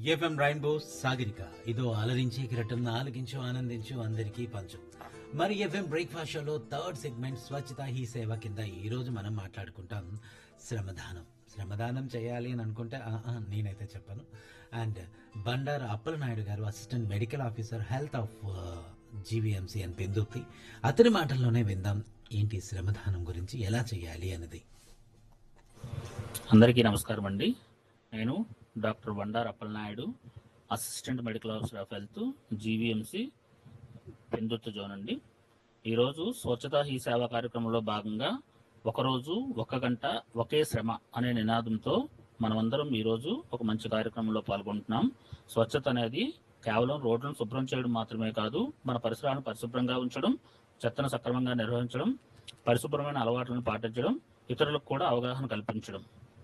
FM rainbow Sagarika ఇదో అలరించే కిరటం ఆలకించు ఆనందించు అందరికీ పంచు మరి ఎఫ్ఎం బ్రేక్ఫాస్ట్ షోలో థర్డ్ సెగ్మెంట్ స్వచ్ఛత హీ సేవ కింద ఈ రోజు మనం మాట్లాడుకుంటాం శ్రమదానం శ్రమదానం చేయాలి అని అనుకుంటే ఆ, ఆ, నేనైతే చెప్పను and Bandaru Appalanaidu garu assistant medical officer health of GVMC అని పెందుర్తి అతని మాటల్లోనే విందాం ఏంటి శ్రమదానం గురించి ఎలా చేయాలి అన్నది అందరికీ నమస్కారం అండి నేను doctor Bandar Appalanaidu assistant medical officer of health GVMC Pendurthi zone అండి ఈరోజు స్వచ్ఛతా హీ సేవ కార్యక్రమంలో భాగంగా ఒకరోజు ఒక గంట ఒకే శ్రమ అనే నినాదంతో మనమందరం ఈరోజు ఒక మంచి కార్యక్రమంలో పాల్గొంటున్నాం స్వచ్ఛత అనేది కేవలం రోడ్లను శుభ్రం చేయడం మాత్రమే కాదు మన పరిసరాలను పరిశుభ్రంగా ఉంచడం చెత్తను సక్రమంగా నిర్వహించడం పరిశుభ్రమైన అలవాట్లను పాటించడం ఇతరులకు కూడా అవగాహన కల్పించడం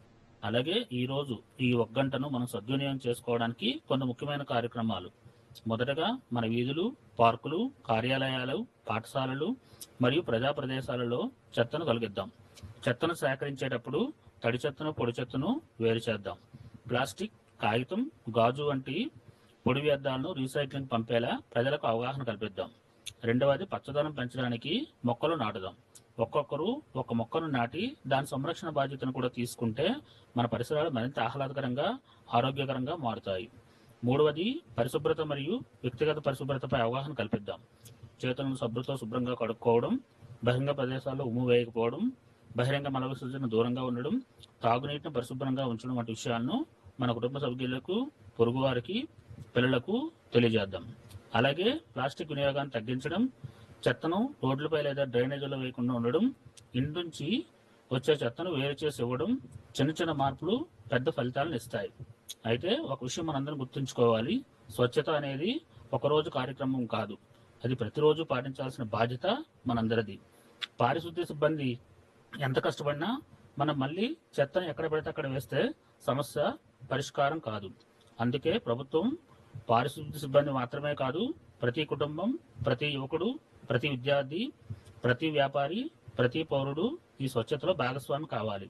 అలాగే ఈ రోజు ఈ ఒక్క గంటను మనం సద్వినియోగం చేసుకోవడానికి కొన్ని ముఖ్యమైన కార్యక్రమాలు మొదటగా మన వీధులు పార్కులు కార్యాలయాలు పాఠశాలలు మరియు ప్రజా ప్రదేశాలలో చెత్తను కలిగిద్దాం చెత్తను సేకరించేటప్పుడు తడి చెత్తను పొడి చెత్తను వేరు చేద్దాం ప్లాస్టిక్ కాగితం గాజు వంటి పొడి వ్యర్థాలను రీసైక్లింగ్ పంపేలా ప్రజలకు అవగాహన కల్పిద్దాం రెండవది పచ్చదనం పెంచడానికి మొక్కలు నాటుదాం ఒక్కొక్కరు ఒక మొక్కను నాటి దాని సంరక్షణ బాధ్యతను కూడా తీసుకుంటే మన పరిసరాలు మరింత ఆహ్లాదకరంగా ఆరోగ్యకరంగా మారుతాయి మూడవది పరిశుభ్రత మరియు వ్యక్తిగత పరిశుభ్రతపై అవగాహన కల్పిద్దాం చేతులను శుభ్రతో శుభ్రంగా కడుక్కోవడం బహిరంగ ప్రదేశాల్లో ఉమ్ము వేయకపోవడం బహిరంగ మల విసర్జన దూరంగా ఉండడం తాగునీటిని పరిశుభ్రంగా ఉంచడం వంటి విషయాలను మన కుటుంబ సభ్యులకు పొరుగువారికి పిల్లలకు తెలియజేద్దాం అలాగే ప్లాస్టిక్ వినియోగాన్ని తగ్గించడం చెత్తను రోడ్లపై లేదా డ్రైనేజీలో వేయకుండా ఉండడం ఇంటి నుంచి వచ్చే చెత్తను వేరు చేసి ఇవ్వడం చిన్న చిన్న మార్పులు పెద్ద ఫలితాలను ఇస్తాయి అయితే ఒక విషయం మనందరం గుర్తుంచుకోవాలి స్వచ్ఛత అనేది ఒక రోజు కార్యక్రమం కాదు అది ప్రతిరోజు పాటించాల్సిన బాధ్యత మనందరిది పారిశుద్ధ్య సిబ్బంది ఎంత కష్టపడినా మనం మళ్ళీ చెత్తను ఎక్కడ పడితే అక్కడ వేస్తే సమస్య పరిష్కారం కాదు అందుకే ప్రభుత్వం పారిశుద్ధ్య సిబ్బంది మాత్రమే కాదు ప్రతి కుటుంబం ప్రతి యువకుడు ప్రతి విద్యార్థి ప్రతి వ్యాపారి ప్రతి పౌరుడు ఈ స్వచ్ఛతలో భాగస్వామి కావాలి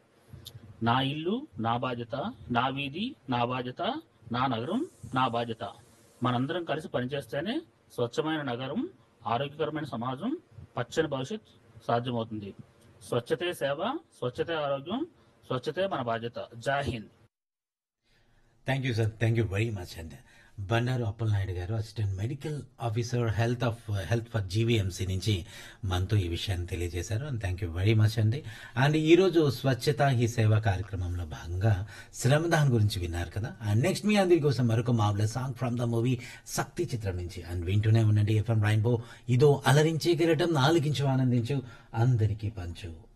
నా ఇల్లు నా బాధ్యత నా వీధి నా బాధ్యత నా నగరం నా బాధ్యత మనందరం కలిసి పనిచేస్తేనే స్వచ్ఛమైన నగరం ఆరోగ్యకరమైన సమాజం పచ్చని భవిష్యత్ సాధ్యమవుతుంది స్వచ్ఛతే సేవ స్వచ్ఛతే ఆరోగ్యం స్వచ్ఛతే మన బాధ్యత Jai Hind thank you sir thank you very much అండి Bandaru Appalanaidu garu assistant medical officer health of health for GVMC నుంచి మనతో ఈ విషయాన్ని తెలియజేశారు and thank you very much అండి అండ్ ఈరోజు స్వచ్ఛత హీ సేవ కార్యక్రమంలో భాగంగా శ్రమదాన్ గురించి విన్నారు కదా అండ్ నెక్స్ట్ మీ అందరి కోసం మరొక మామూలు song from the movie Shakti చిత్రం నుంచి అండ్ వింటూనే ఉండండి ఎఫ్ఎం రైన్బో ఇదో అలరించే కిరటం నాలుగించు ఆనందించు అందరికీ పంచు